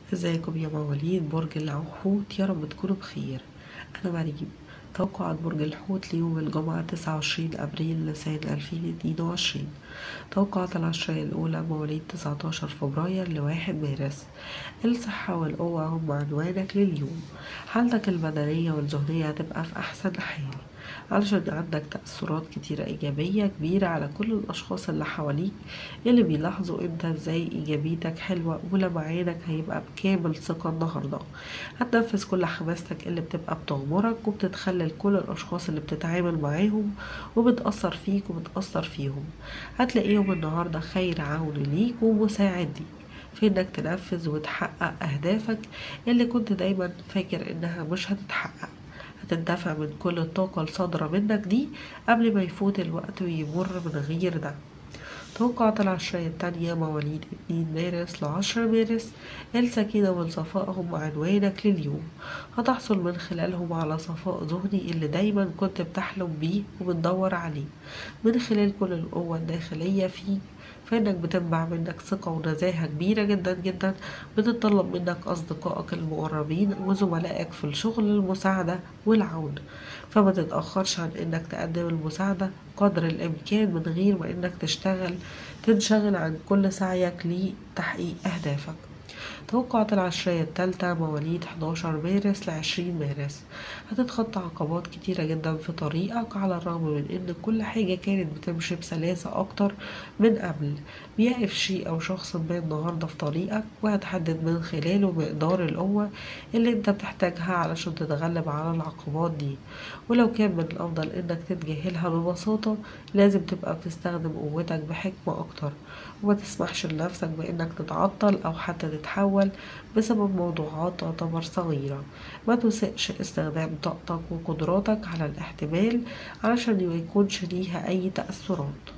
ازيكم يا مواليد برج الحوت يا رب تكونوا بخير انا مريم توقعات برج الحوت ليوم الجمعة 29 أبريل سنة 2022 توقعات العشرية الأولى مواليد 19 فبراير لواحد مارس الصحة والقوة هم عنوانك لليوم حالتك البدنية والذهنية هتبقى في أحسن حال علشان عندك تأثرات كتيرة إيجابية كبيرة على كل الأشخاص اللي حواليك اللي بيلاحظوا انت ازاي إيجابيتك حلوة ولمعانك هيبقى بكامل ثقة النهاردة هتنفذ كل حماستك اللي بتبقى بتغمرك وبتتخلل كل الأشخاص اللي بتتعامل معاهم وبتأثر فيك وبتأثر فيهم هتلاقيهم النهاردة خير عون ليك ومساعد ليك في انك تنفذ وتحقق اهدافك اللي كنت دايما فاكر انها مش هتتحقق هتندفع من كل الطاقة الصادرة منك دي قبل ما يفوت الوقت ويمر من غير ده توقعات العشرية التانية مواليد اتنين مارس لعشرة مارس السكينة والصفاء هم عنوانك لليوم هتحصل من خلالهم على صفاء ذهني اللي دايما كنت بتحلم بيه وبتدور عليه من خلال كل القوة الداخلية فيك فإنك بتنبع منك ثقة ونزاهة كبيرة جدا جدا بتطلب منك أصدقائك المقربين وزملائك في الشغل المساعدة والعون فما تتأخرش عن إنك تقدم المساعدة قدر الإمكان من غير ما إنك تشتغل تنشغل عن كل سعيك لتحقيق أهدافك توقعات العشرية التالتة مواليد 11 مارس لعشرين مارس هتتخطى عقبات كتيرة جدا في طريقك على الرغم من ان كل حاجة كانت بتمشي بسلاسة اكتر من قبل بيقف شيء او شخص ما النهاردة في طريقك وهتحدد من خلاله مقدار القوة اللي انت بتحتاجها علشان تتغلب على العقبات دي ولو كان من الافضل انك تتجاهلها ببساطة لازم تبقى بتستخدم قوتك بحكمة اكتر وما تسمحش لنفسك بانك تتعطل او حتى تتحول بسبب موضوعات تعتبر صغيرة ما تسئش استخدام طاقتك وقدراتك على الاحتمال علشان ما يكونش ليها اي تأثرات